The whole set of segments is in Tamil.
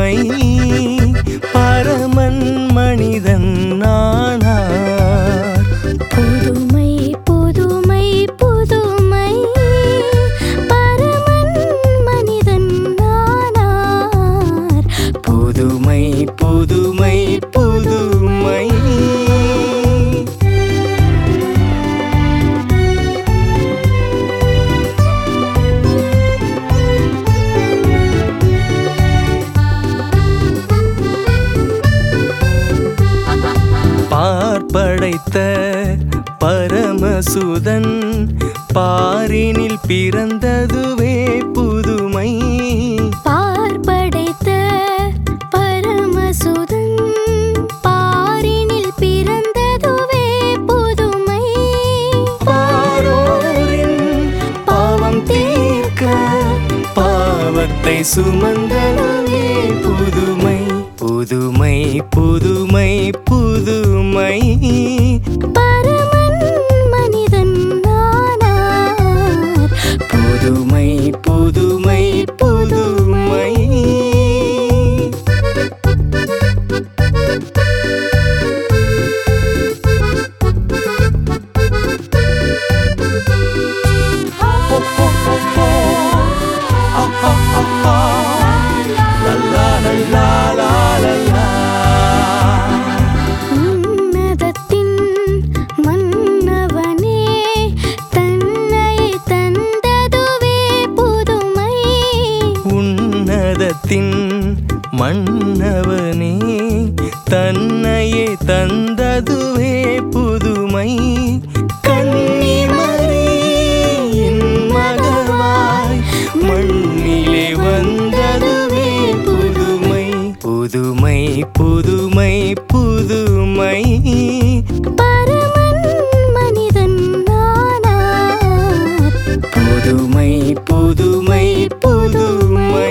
புதுமை பரமன் மனிதன் நானார் புதுமை புதுமை புதுமை பரமன் மனிதன் நானார் புதுமை புதுமை புதுமை பார்ப்படைத்த பரமசுதன் பாரினில் பிறந்ததுவே புதுமை பார்ப்படைத்த பரமசுதன் பாரினில் பிறந்ததுவே புதுமை பாரோரின் பாவம் தீர்க்க பாவத்தை சுமந்ததுவே புதுமை புதுமை புதுமை புதுமை பரமன் மனிதன் நானார் புதுமை புதுமை புதுமை உன்னதத்தின் மன்னவனே தன்னை தந்ததுவே புதுமை உன்னதத்தின் மன்னவனே தன்னையே தந்ததுவே புதுமை கன்னிமரியின் மகவாய் மண்ணிலே வந்ததுவே புதுமை புதுமை புதுமை புதுமை பரமன் மனிதன் நானார் புதுமை புதுமை புதுமை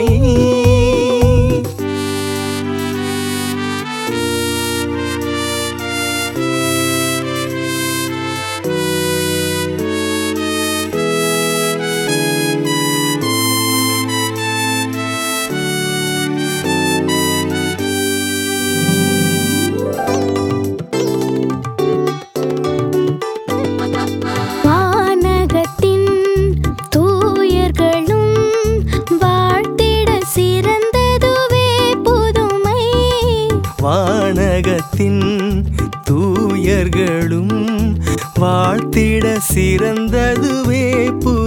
வானகத்தின் தூயர்களும் வாழ்த்திட சிறந்ததுவே புதுமை வானகத்தின் தூயர்களும் வாழ்த்திட சிறந்ததுவே புதுமை